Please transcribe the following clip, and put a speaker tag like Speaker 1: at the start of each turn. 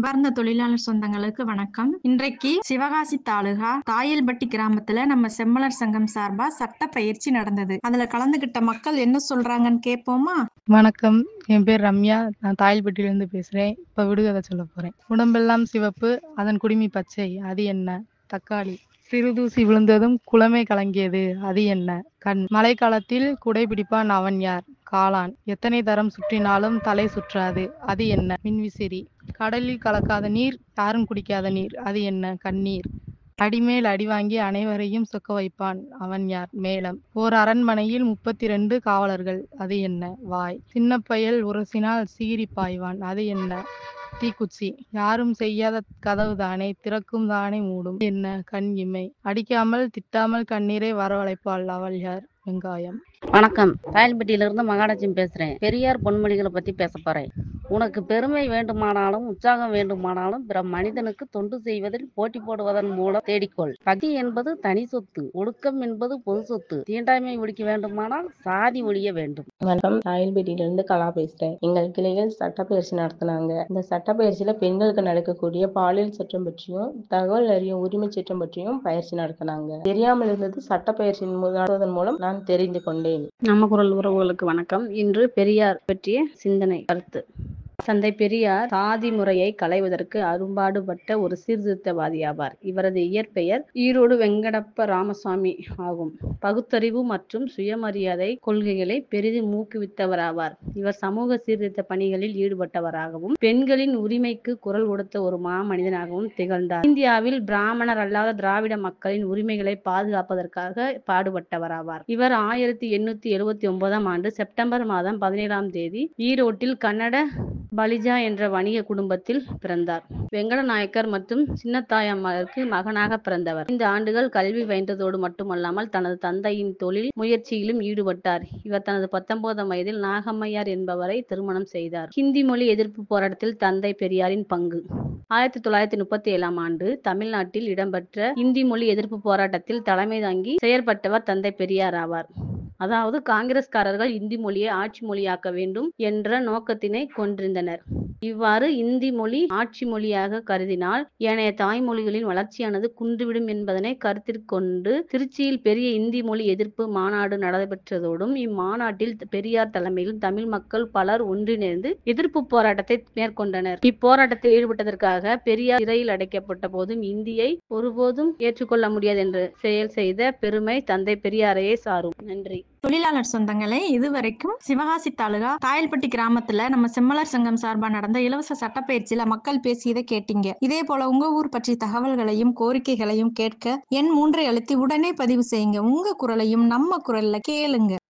Speaker 1: அன்பார்ந்த தொழிலாளர் சொந்தங்களுக்கு வணக்கம் இன்றைக்கு சிவகாசி தாலுகா தாயல்பட்டி கிராமத்துல நம்ம செம்மலர் சங்கம் சார்பா சட்ட பயிற்சி நடந்தது அதுல கலந்துகிட்ட மக்கள் என்ன சொல்றாங்கன்னு கேட்போமா
Speaker 2: வணக்கம் என் பேர் ரம்யா நான் தாயல்பட்டியிலேருந்து பேசுகிறேன் இப்போ விடுகதை சொல்ல போகிறேன் உடம்பெல்லாம் சிவப்பு அதன் குடுமி பச்சை அது என்ன தக்காளி சிறுதூசி விழுந்ததும் குளமே கலங்கியது அது என்ன கண் மழைக்காலத்தில் குடைபிடிப்பான் அவன் யார் காளான் எத்தனை தரம் சுற்றினாலும் தலை சுற்றாது அது என்ன மின்விசிறி கடலில் கலக்காத நீர் யாரும் குடிக்காத நீர் அது என்ன கண்ணீர் அடிமேல் அடி வாங்கி அனைவரையும் சொக்க வைப்பான் அவன் யார் மேளம் ஓர் அரண்மனையில் முப்பத்தி ரெண்டு காவலர்கள் அது என்ன வாய் சின்ன பயல் உரசினால் சீறி பாய்வான் அது என்ன தீக்குச்சி யாரும் செய்யாத கதவு தானே திறக்கும் தானே மூடும் என்ன கண் இமை அடிக்காமல் திட்டாமல் கண்ணீரை வரவழைப்பாள் அவள் யார் வெங்காயம்
Speaker 3: வணக்கம் ராயல்பட்டியிலிருந்து மகாலட்சுமி பேசுறேன் பெரியார் பொன்மொழிகளை பத்தி பேச போறேன் உனக்கு பெருமை வேண்டுமானாலும் உற்சாகம் வேண்டுமானாலும் பிற மனிதனுக்கு தொண்டு செய்வதில் போட்டி போடுவதன் மூலம் தேடிக்கொள் பக்தி என்பது தனி சொத்து ஒழுக்கம் என்பது பொது சொத்து தீண்டாமை ஒழிக்க வேண்டுமானால் சாதி ஒழிய வேண்டும்
Speaker 4: வணக்கம் ராயல்பேட்டியிலிருந்து கலா பேசுறேன் எங்கள் கிளையில் சட்டப்பயிற்சி நடத்தினாங்க இந்த சட்டப்பயிற்சியில பெண்களுக்கு நடக்கக்கூடிய பாலியல் சட்டம் பற்றியும் தகவல் அறியும் உரிமை சட்டம் பற்றியும் பயிற்சி நடத்தினாங்க தெரியாமல் இருந்தது சட்டப்பயிற்சியின் மூலம் மூலம் நான் தெரிந்து கொண்டேன்
Speaker 5: நம்ம குரல் உறவுகளுக்கு வணக்கம் இன்று பெரியார் பற்றிய சிந்தனை கருத்து தந்தை பெரியார் சாதி முறையை களைவதற்கு அரும்பாடுபட்ட ஒரு சீர்திருத்தவாதி ஆவார் இவரது இயற்பெயர் ஈரோடு வெங்கடப்ப ராமசாமி ஆகும் பகுத்தறிவு மற்றும் சுயமரியாதை கொள்கைகளை பெரிதும் ஊக்குவித்தவராவார் இவர் சமூக சீர்திருத்த பணிகளில் ஈடுபட்டவராகவும் பெண்களின் உரிமைக்கு குரல் கொடுத்த ஒரு மாமனிதனாகவும் திகழ்ந்தார் இந்தியாவில் பிராமணர் அல்லாத திராவிட மக்களின் உரிமைகளை பாதுகாப்பதற்காக பாடுபட்டவராவார் இவர் ஆயிரத்தி எண்ணூத்தி எழுபத்தி ஒன்பதாம் ஆண்டு செப்டம்பர் மாதம் பதினேழாம் தேதி ஈரோட்டில் கன்னட பலிஜா என்ற வணிக குடும்பத்தில் பிறந்தார் வெங்கட நாயக்கர் மற்றும் சின்னத்தாயம்மாருக்கு மகனாக பிறந்தவர் ஐந்து ஆண்டுகள் கல்வி பயின்றதோடு மட்டுமல்லாமல் தனது தந்தையின் தொழில் முயற்சியிலும் ஈடுபட்டார் இவர் தனது பத்தொன்பதாம் வயதில் நாகம்மையார் என்பவரை திருமணம் செய்தார் ஹிந்தி மொழி எதிர்ப்பு போராட்டத்தில் தந்தை பெரியாரின் பங்கு ஆயிரத்தி தொள்ளாயிரத்தி முப்பத்தி ஏழாம் ஆண்டு தமிழ்நாட்டில் இடம்பெற்ற இந்தி மொழி எதிர்ப்பு போராட்டத்தில் தலைமை தாங்கி செயற்பட்டவர் தந்தை பெரியார் ஆவார் அதாவது காங்கிரஸ்காரர்கள் இந்தி மொழியை ஆட்சி மொழியாக்க வேண்டும் என்ற நோக்கத்தினை கொண்டிருந்தனர் இவ்வாறு இந்தி மொழி ஆட்சி மொழியாக கருதினால் ஏனைய தாய்மொழிகளின் வளர்ச்சியானது குன்றுவிடும் என்பதனை கருத்தில் கொண்டு திருச்சியில் பெரிய இந்தி மொழி எதிர்ப்பு மாநாடு நடைபெற்றதோடும் இம்மாநாட்டில் பெரியார் தலைமையில் தமிழ் மக்கள் பலர் ஒன்றிணைந்து எதிர்ப்பு போராட்டத்தை மேற்கொண்டனர் இப்போராட்டத்தில் ஈடுபட்டதற்காக பெரியார் சிறையில் அடைக்கப்பட்ட போதும் இந்தியை ஒருபோதும் ஏற்றுக்கொள்ள முடியாது என்று செயல் செய்த பெருமை தந்தை பெரியாரையே சாரும் நன்றி
Speaker 1: தொழிலாளர் சொந்தங்களே இதுவரைக்கும் சிவகாசி தாலுகா தாயல்பட்டி கிராமத்துல நம்ம செம்மலர் சங்கம் சார்பா நடந்த இலவச சட்டப்பயிற்சியில மக்கள் பேசியதை கேட்டீங்க இதே போல உங்க ஊர் பற்றி தகவல்களையும் கோரிக்கைகளையும் கேட்க எண் மூன்றை அழுத்தி உடனே பதிவு செய்யுங்க உங்க குரலையும் நம்ம குரல்ல கேளுங்க